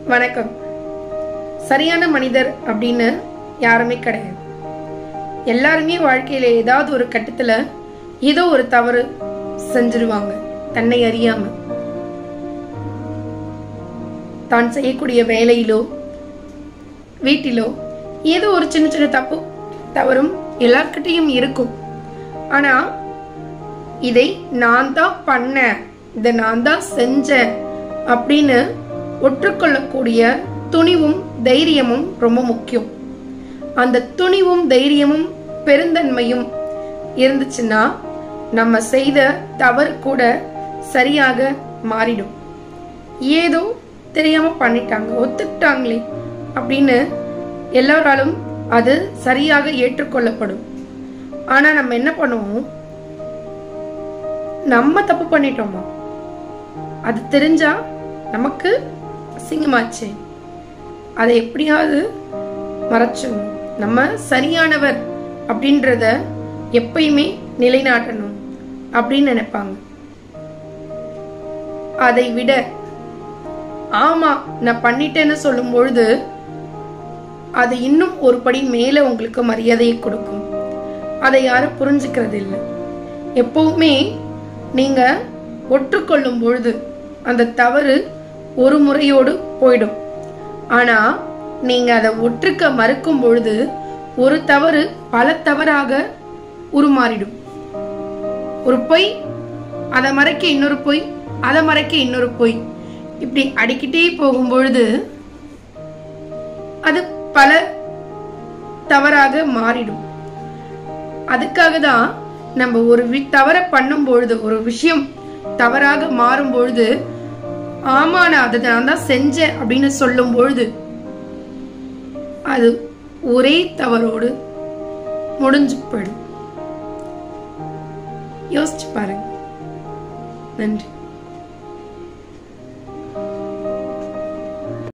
வணக்கம் சரியான மனிதர் அப்படின்னு யாருமே கிடையாது எல்லாருமே வாழ்க்கையில ஏதாவது ஒரு கட்டத்துல ஏதோ ஒரு தவறு செஞ்சிருவாங்க தன்னை அறியாம தான் செய்யக்கூடிய வேலையிலோ வீட்டிலோ ஏதோ ஒரு சின்ன சின்ன தப்பு தவறும் எல்லார்கிட்டையும் இருக்கும் ஆனா இதை நான் தான் பண்ணேன் இதை நான் தான் செஞ்சேன் அப்படின்னு ஒற்றுக்கொள்ளக்கூடிய துணிவும் தைரியமும் ரொம்ப முக்கியம் அந்த துணிவும் தைரியமும் பெருந்தன்மையும் இருந்துச்சுன்னா நம்ம செய்த தவறு கூட சரியாக மாறிடும் ஏதோ தெரியாம பண்ணிட்டாங்க ஒத்துக்கிட்டாங்களே அப்படின்னு எல்லாராலும் அது சரியாக ஏற்றுக்கொள்ளப்படும் ஆனா நம்ம என்ன பண்ணுவோம் நம்ம தப்பு பண்ணிட்டோமா அது தெரிஞ்சா நமக்கு அசிங்கமாச்சே அதை எப்படியாவது மறைச்சிடணும் நம்ம சரியானவர் அப்படின்றத எப்பயுமே நிலைநாட்டணும் அப்படின்னு நினைப்பாங்க அதை விட ஆமா நான் பண்ணிட்டேன்னு சொல்லும் பொழுது அது இன்னும் ஒரு படி மேல உங்களுக்கு மரியாதையை கொடுக்கும் அதை யாரும் புரிஞ்சுக்கிறது இல்லை எப்பவுமே நீங்க ஒற்றுக்கொள்ளும் பொழுது அந்த தவறு ஒரு முறையோடு போயிடும் ஆனா நீங்க அதை ஒற்றுக்க மறுக்கும் பொழுது ஒரு தவறு பல தவறாக உருமாறிடும் ஒரு பொய் அதை மறைக்க இன்னொரு பொய் அதை மறைக்க இன்னொரு பொய் இப்படி அடிக்கிட்டே போகும் பொழுது அது பல தவறாக மாறிடும் அதுக்காக தான் நம்ம ஒரு வி- தவற பண்ணும் பொழுது ஒரு விஷயம் தவறாக மாறும் பொழுது ஆமா நான் அதை நான் தான் செஞ்சேன் அப்படின்னு சொல்லும் பொழுது அது ஒரே தவறோடு முடிஞ்சு போயிடும் யோசிச்சு பாருங்க நன்றி